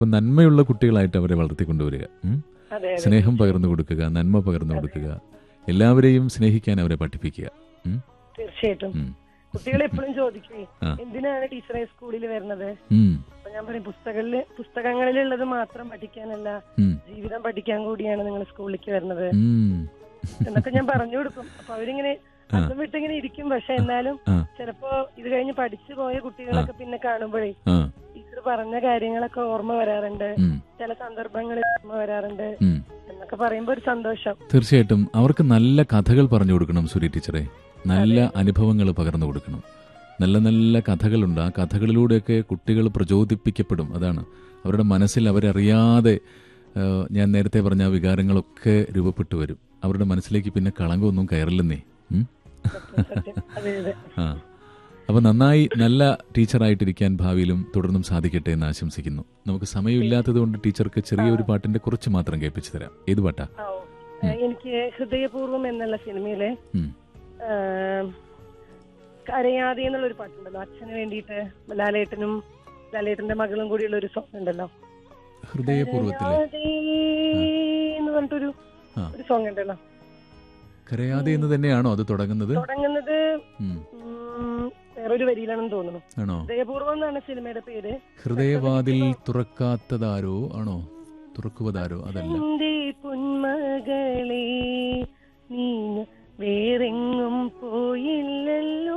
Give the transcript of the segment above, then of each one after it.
അപ്പം നന്മയുള്ള കുട്ടികളായിട്ട് അവരെ വളർത്തിക്കൊണ്ടുവരിക ഉം? അതെ അതെ സ്നേഹം പകർന്നു കൊടുക്കുക നന്മ പകർന്നു കൊടുക്കുക എല്ലാവരെയും സ്നേഹിക്കാൻ അവരെ പഠിപ്പിക്കുക ഉം? തീർച്ചയായിട്ടും ഉം. കുട്ടികൾ എപ്പോഴും ചോദിക്കും ആ. എന്തിനാണ് ടീച്ചറെ സ്കൂളിൽ വരുന്നത് ഉം. അപ്പൊ ഞാൻ പറയും പുസ്തകങ്ങളില് പുസ്തകങ്ങളിലുള്ളത് മാത്രം പഠിക്കാനല്ല ഉം. ജീവിതം പഠിക്കാൻ കൂടിയാണ് നിങ്ങൾ സ്കൂളിലേക്ക് വരുന്നത് ഉം. എന്നൊക്കെ ഞാൻ പറഞ്ഞു കൊടുക്കും അപ്പൊ അവരിങ്ങനെ ആ. അതും വിട്ടിങ്ങനെ ഇരിക്കും പക്ഷെ എന്നാലും ആ. ചിലപ്പോ ഇത് കഴിഞ്ഞ് പഠിച്ചു പോയ കുട്ടികളൊക്കെ പിന്നെ കാണുമ്പോഴേ ആ. ടീച്ചർ പറഞ്ഞ കാര്യങ്ങളൊക്കെ ഓർമ്മ വരാറുണ്ട് ഉം. ചില സന്ദർഭങ്ങളിൽ ഓർമ്മ വരാറുണ്ട് ഉം. എന്നൊക്കെ പറയുമ്പോ ഒരു സന്തോഷം തീർച്ചയായിട്ടും അവർക്ക് നല്ല കഥകൾ പറഞ്ഞു കൊടുക്കണം സൂര്യ ടീച്ചറെ നല്ല അനുഭവങ്ങൾ പകർന്നു കൊടുക്കണം നല്ല നല്ല കഥകളുണ്ട് ആ കഥകളിലൂടെയൊക്കെ കുട്ടികൾ പ്രചോദിപ്പിക്കപ്പെടും അതാണ് അവരുടെ മനസ്സിൽ അവരറിയാതെ ആ, ഞാൻ നേരത്തെ പറഞ്ഞ ആ വികാരങ്ങളൊക്കെ രൂപപ്പെട്ടു വരും അവരുടെ മനസ്സിലേക്ക് പിന്നെ കളങ്കമൊന്നും കയറില്ലെന്നേ ഉം? സത്യം, സത്യം. അതെ അതെ ആ അപ്പൊ നന്നായി നല്ല ടീച്ചറായിട്ടിരിക്കാൻ ഭാവിയിലും തുടർന്നും സാധിക്കട്ടെ എന്ന് ആശംസിക്കുന്നു നമുക്ക് സമയമില്ലാത്തത് കൊണ്ട് ടീച്ചർക്ക് ചെറിയൊരു പാട്ടിന്റെ കുറച്ച് മാത്രം കേൾപ്പിച്ചു തരാം ഏത് പാട്ടാ ആ, ഓ. ഏഹ് എനിക്ക് ഹൃദയപൂർവ്വം എന്നുള്ള സിനിമയിലെ ഉം. ആം, കരയാതെ എന്നുള്ള ഒരു പാട്ടുണ്ടല്ലോ അച്ഛന് വേണ്ടിയിട്ട് ലാലേട്ടനും ലാലേട്ടന്റെ മകളും കൂടിയുള്ള ഒരു സോങ് ഉണ്ടല്ലോ ഹൃദയപൂർവ്വത്തിലെ കരയാതെ എന്ന് പറഞ്ഞിട്ടൊരു ആ. ഒരു സോങ് ഉണ്ടല്ലോ കരയാതെ എന്ന് തന്നെയാണോ അത് തുടങ്ങുന്നത് തുടങ്ങുന്നത് ഉം. ഉം, വേറൊരു വരിയിലാണെന്ന് തോന്നുന്നു ആണോ ഹൃദയപൂർവ്വം എന്നാണ് സിനിമയുടെ പേര് ഹൃദയവാതിൽ തുറക്കാത്തതാരോ ആണോ തുറക്കുവതാരോ അതല്ല എന്റെ പൊന്മകളെ നീ വേറെങ്ങും പോയില്ലല്ലോ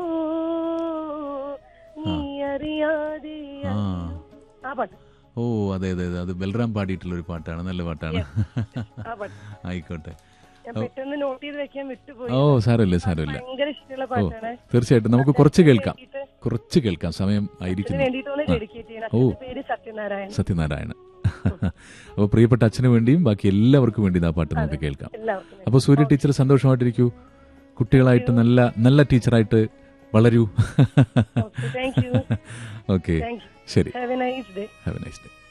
നീ അറിയാതെ ആ ആ പാട്ട് ഓ അതെ അതെ അതെ അത് ബൽറാം പാടിയിട്ടുള്ള ഒരു പാട്ടാണ് നല്ല പാട്ടാണ് ആ പാട്ട് ആയിക്കോട്ടെ ഞാൻ പെട്ടെന്ന് നോട്ട് ചെയ്ത് വെക്കാൻ വിട്ടുപോയി ഓ സാരമില്ല സാരമില്ല ഭയങ്കര ഇഷ്ടമുള്ള ഓ പാട്ടാണ് തീർച്ചയായിട്ടും നമുക്ക് കുറച്ച് കേൾക്കാം വേണ്ടിയിട്ട് കുറച്ച് കേൾക്കാം സമയം ഇതിന് ആയിരിക്കുന്നു വേണ്ടിയിട്ടൊന്ന് ഡെഡിക്കേറ്റ് ചെയ്യണം ഓ. അച്ഛന്റെ പേര് സത്യനാരായണൻ സത്യനാരായണ അപ്പോൾ പ്രിയപ്പെട്ട അച്ഛന് വേണ്ടിയും ബാക്കി എല്ലാവർക്കും വേണ്ടി ആ പാട്ട് നമുക്ക് കേൾക്കാം എല്ലാവർക്കും അപ്പോൾ സൂര്യ ടീച്ചർ സന്തോഷമായിട്ടിരിക്കൂ കുട്ടികളായിട്ട് നല്ല നല്ല ടീച്ചറായിട്ട് വളരൂ thank you okay thank you ശരി have a nice day have a nice day